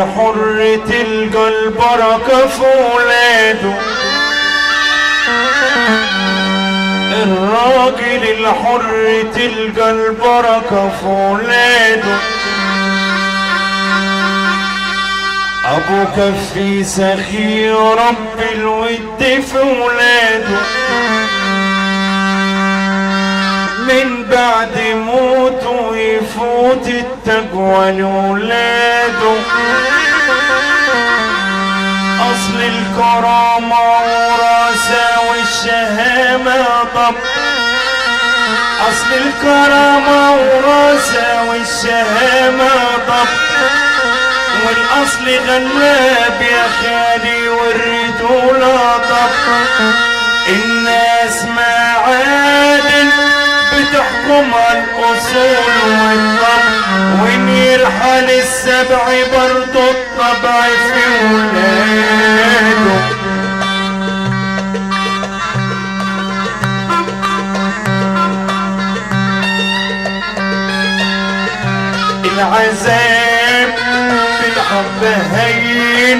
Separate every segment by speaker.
Speaker 1: الحر تلقى البركة في ولاده الراجل الحر تلقى البركة في ولاده ابوك في سخي رب الود في ولاده من بعد موته يفوت التقوى لولاده اصل الكرامة وراسة والشهامة طب اصل الكرامة وراسة والشهامة طب والاصل غلاب يا خالي والرجولة طب الناس ما عادل بتحكم الاصول والطبع وين يرحل السبع برضو الطبع في ولاده العذاب في الحب هين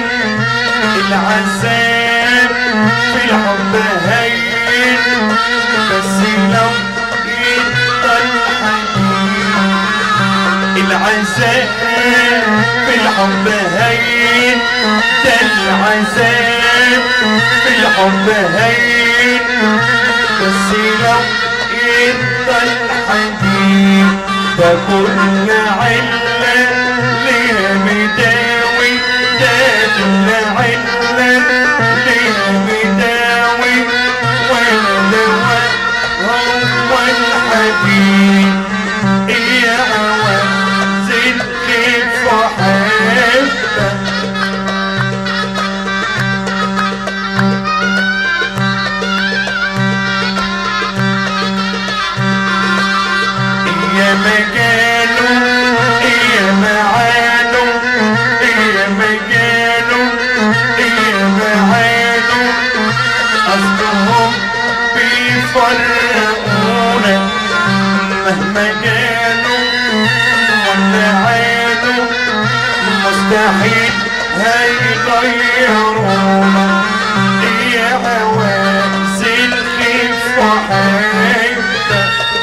Speaker 1: العذاب في الحب هين بس لو يفضل حنين العذاب في الحب هين ده العذاب في الحب هين بس لو يفضل حنين ده كل علة ليها مداوي ده كل علة ليها مداوي والدواء هو الحبيب يا عوام زد كيف حبك يا مجاله يا معاله يا مجاله يا معاله أصلهم بيفرقونا مهما جالوا ولا عادوا مستحيل هيغيرونا يا عواز الخيف وحيدك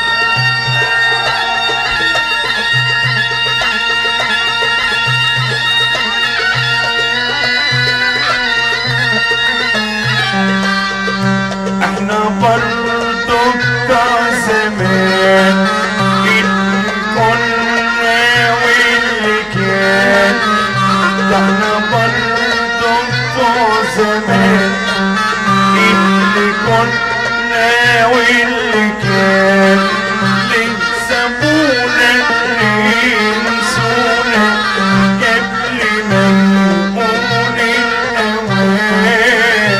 Speaker 1: احنا برضو بتوع زمان اللي كنا واللي كان ده احنا برضو بتوع زمان اللي كنا واللي كان لسه ابونا ينسونا قبل ما يكون الاوان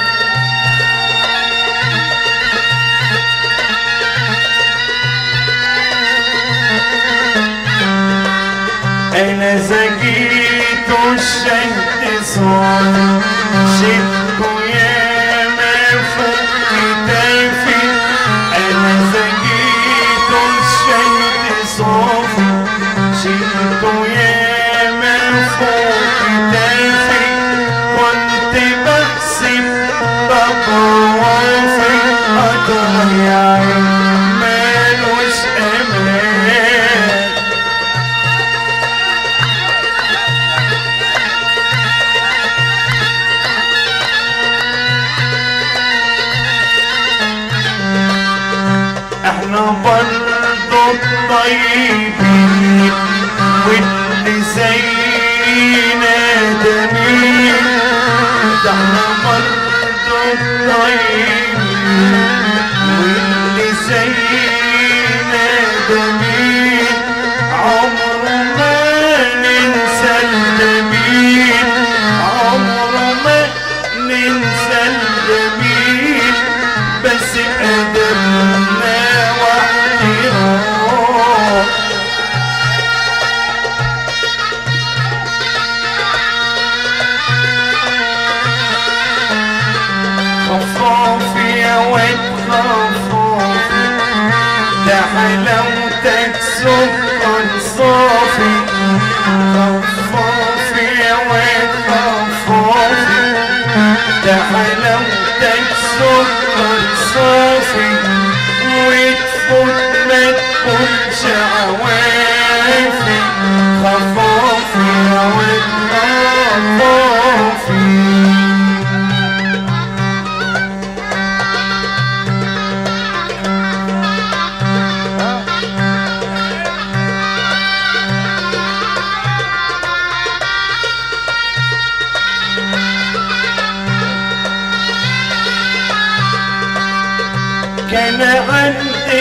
Speaker 1: انا زكيت الشهد صار شدكوا يا ما فوق كتافي انا زكيت الشهد صار شدكوا يا ما فوق كتافي كنت بحسب بطوافي اضيع مالوش امان احنا برضو الطيبين واللي زينا جميل ده احنا برضو الطيبين واللي زينا جميل عمره ما ننسى الجميل عمره ما ننسى الجميل بس بأدبنا واحترام خفاف ده حلاوتك سكر صافي وتفوت ما تكونش عوافي خفافي وتخفافي كان عندي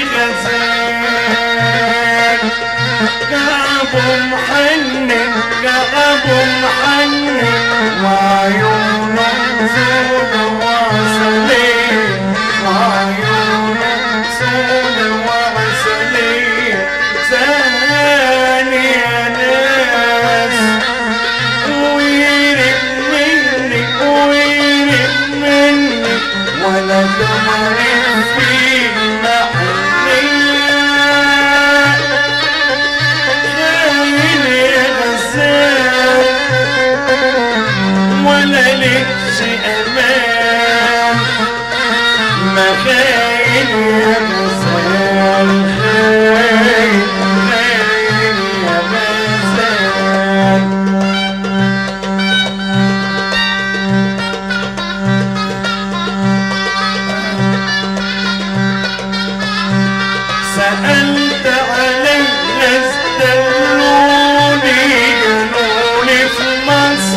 Speaker 1: غزال كعبه محنن كعبه محنن وعيونه سود وعسلية وعيونه سود وعسلية زاني يا ناس ويرق مني ويرق مني ولا دمر في محنية خاين يا غزال ولا لكش امان ما خاين يا غزال خاين خاين يا غزال سألت علي استلوني قالولي في مصر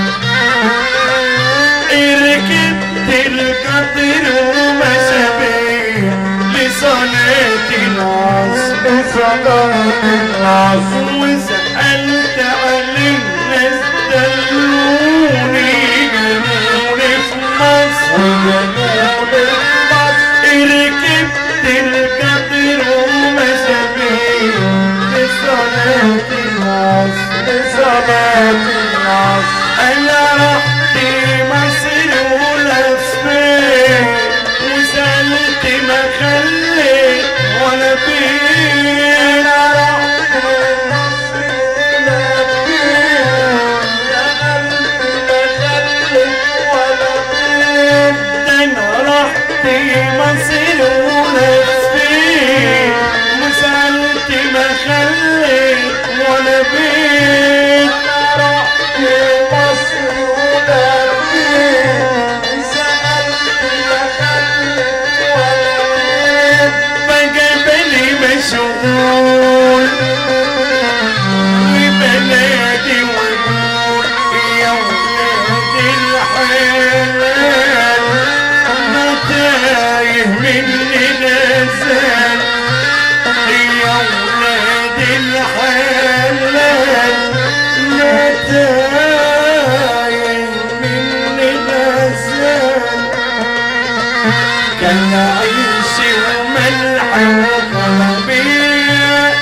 Speaker 1: ركبت القطر ومشى بيا لصلاة العصر لصلاة العصر وسألت علي استلوني قالولي في مصر قالولي في مصر ركبت القطر ومشى بيا لصلاة العصر لصلاة العصر أنا رحت مصر ولفيت وسألت ما خليت ولا بيت أنا رحت مصر ولفيت وسألت ما خليت ولا بيت أنا رحت مصر ولفيت وسألت ما خليت ولا بيت بقى بالي مشغول وبنادي وقول يا ولاد الحلال ما تايه مني نزال يا ولاد الحلال ما تايه مني نزال كان عيش وملح وغربيه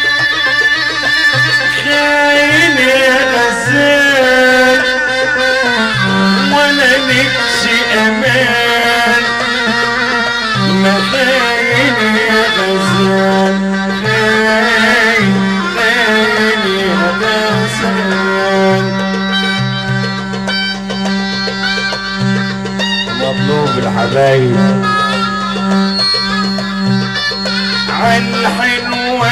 Speaker 1: خاين يا غزال ولا لكش امان ما خاين يا غزال خاين خاين يا غزال
Speaker 2: مطلوب الحبايب
Speaker 1: عالحلوة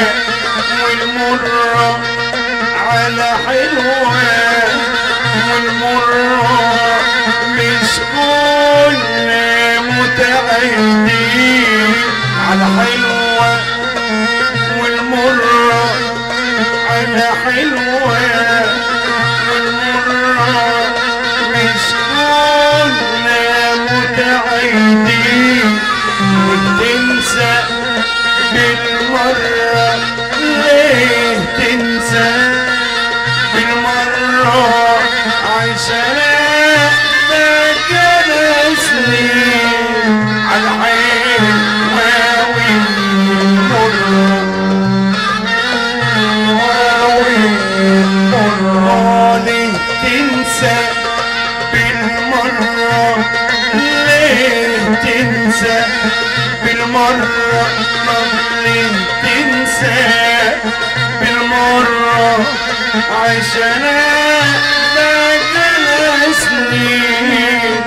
Speaker 1: والمرة على حلوة والمرة مش كل متعدين على حلوة والمرة على حلوة والمرة مش كل متعدين وتنسى بالمرة ليه تنسى بالمرة عشان ده كان سنين على الحين واوي مرة واوي مرة ليه تنسى بالمرة ليه تنسى بالمرة ليه تنسى بالمرة عشان بقى سنين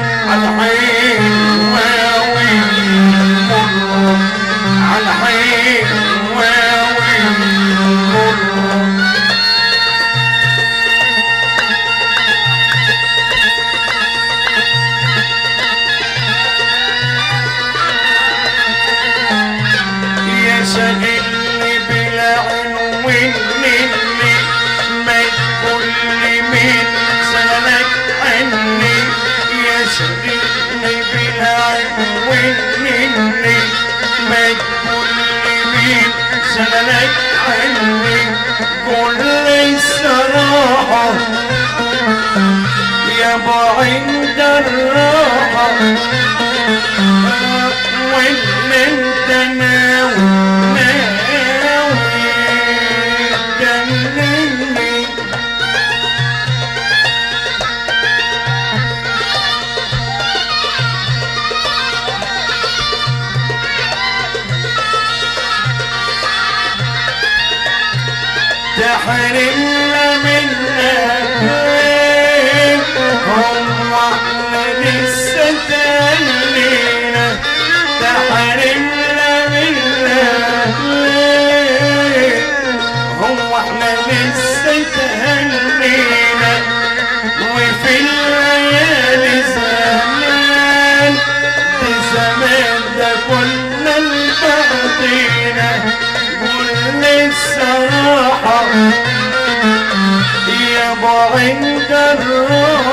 Speaker 1: سألك عني قول لي الصراحة يا بعيد الراحة واللي انت ناوي ناوي تجنني تحرمنا منك ليه هم احنا لسه تهنينا تحرمنا منك ليه هم احنا لسه تهنينا وفي الليالي زمان في زمان ده كنا لبعضينا قول الصراحة يا ابو عند الروح